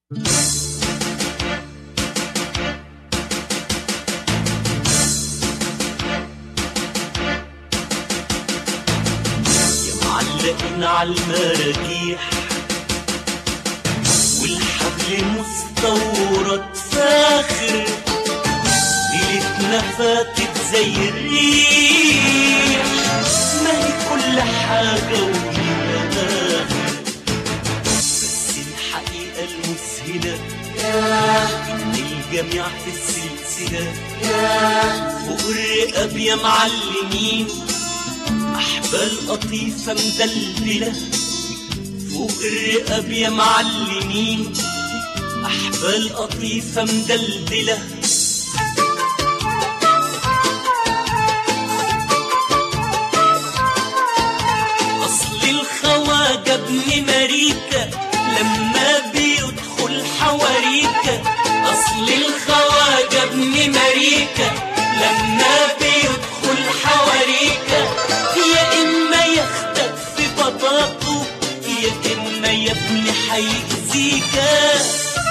يا معلقين عالمراجيح والحبل مستورد فاخر ليلتنا فاتت زي الريح ما هي كل حاجة وليها آخر بس الحقيقة المذهلة إن الجميع في السلسلة فوق الرقاب يا معلمين أحبال قطيفة مدلدلة فوق الرقاب يا معلمين أحبال قطيفة مدلدلة أصل الخواجة ابن مريكة لما بيدخل حواريكة أصل الخواجة ابن مريكة لما بيدخل حواريكة يا إما ياخدك في بطاطه يا إما يا ابني هيأذيكا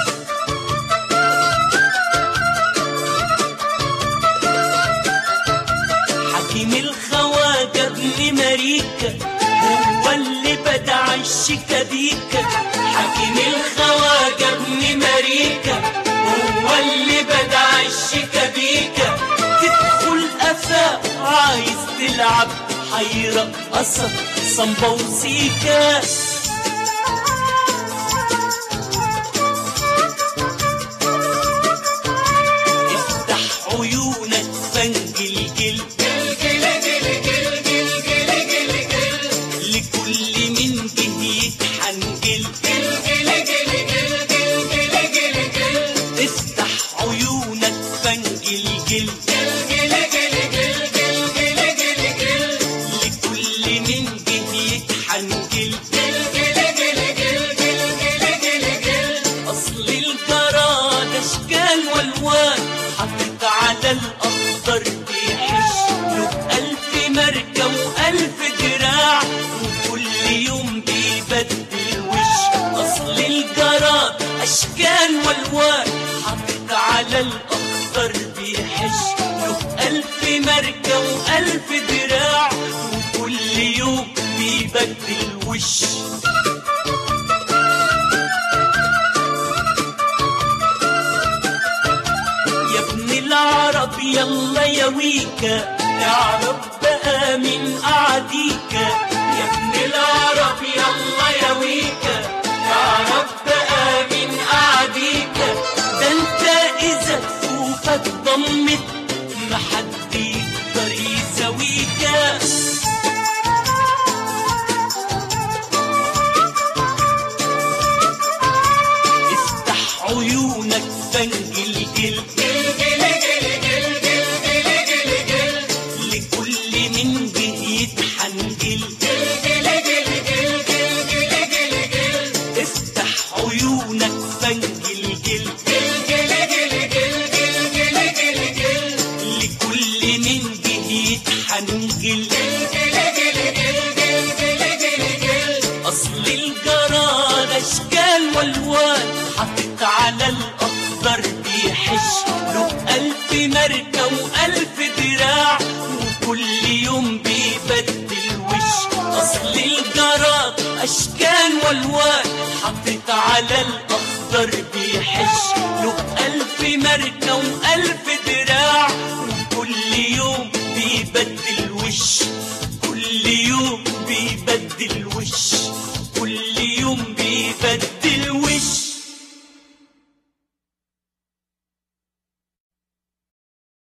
حكيم الخواجة ابن مريكة هو اللي بدع الشكابيكة حكيم الخواجة ابن مريكة هو اللي بدع الشكابيكة تدخل أفاق عايز تلعب هيرقصك صنبا وسيكا افتح عيونك فانجل لكل من به يتحنجل افتح عيونك فانجل لكل من به يتحنجل اصل الجراد اشكال والوان حطت على الاخضر بيحش له الف ماركه والف دراع وكل يوم بيبدل وش اصل الجراد اشكال والوان حطت على الاخضر بيحش له الف ماركه والف دراع وكل يوم بيبدل وش يا ابن العرب يلا يا ويكا اعرف بقى من قعديكا يا ابن العرب يلا يا ويكا اعرف بقى من قعديكا ده انت اذا كفوفك ضمت ما حد يقدر يساويكا افتح عيونك فانجلجل لكل من به يتحنجل افتح عيونك فانجلجل لكل من به يتحنجل اصل الجراد اشكال والوان حطت على الاخضر بيحش له الف ماركه والف دراع وكل يوم بيبدل وش اصل الجراد اشكال والوان حطت على الاخضر بيحش له الف ماركه والف دراع وكل يوم بيبدل وش كل يوم بيبدل وش كل يوم بيبدل